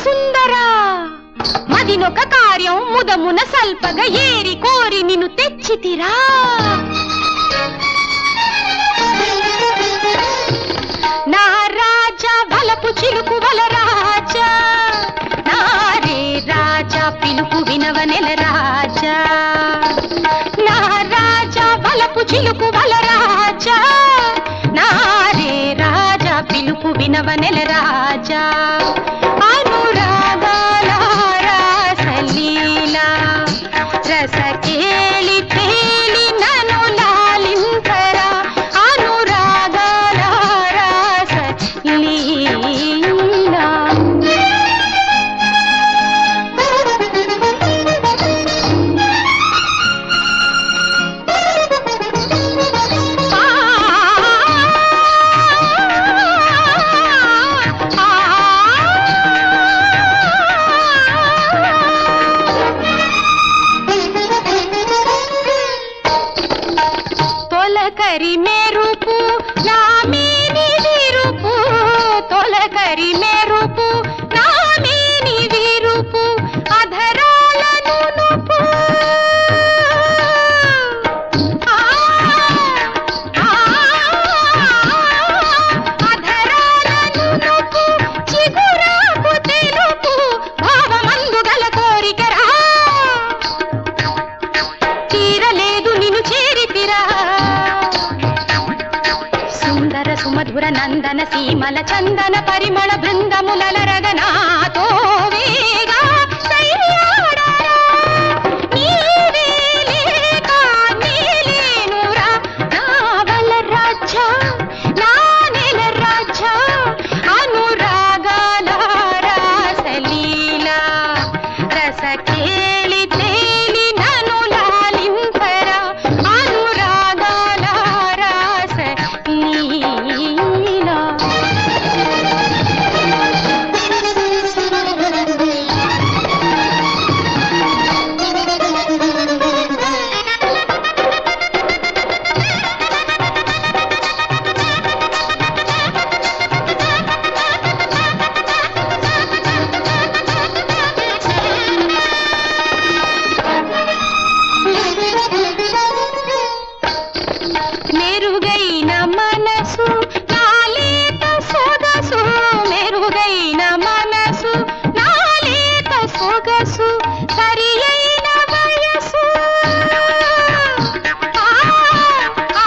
సుందరా మదినొక కార్యం ముదమున సల్పగ ఏరి కోరి నిన్ను తెచ్చితిరా నా రాజా వలపు చిలుకు వల రాజా నారే రాజా పిలుపు వినవనెల రాజా నా రాజా వలపు చిలుకు వల రాజా నారే రాజా పిలుపు వినవనెల రాజా అనురాగాల రాసలీలా రస కేళి తేలి నను లాలింకరా అనురాగాల రాస లీలా తొలకరి మెరుపు నా మీని విరుపు తొలకరి మెరుపు నా మీని విరుపు అధరాల నునుపు ఆ, ఆ, అధరాల నునుపు చిగురాకు తెలుపు భావమందు గల కోరికరా తీరలేదు నిన్ను చేరితిరా సుందర సుమధుర నందన సీమల చందన పరిమళ బృందములరగ నాతో వేగా సయ్యాడరా. నీవే లేక నీలేనురా. నా వల రాజా, నా నెల రాజా, అనురాగాల రాసలీలా రస కేళి తేలి నను లాలింపరా అనురాగాల రాస లీలా మెరుగైన మనసు నాలేత సొగసు మెరుగైన మనసు నాలేత సొగసు సరి అయిన వయసు ఆ, ఆ,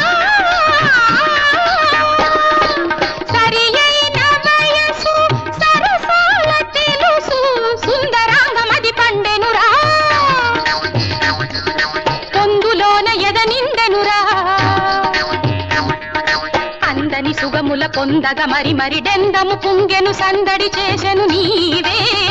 సరి అయిన వయసు సరసాల తెలుసు సుందరాంగమది పండెనురా పొందులోన ఎద నిండెనురా అందని సుగముల పొందగ మరి మరి డెందము పుంగెను సందడి చేసెను నీవే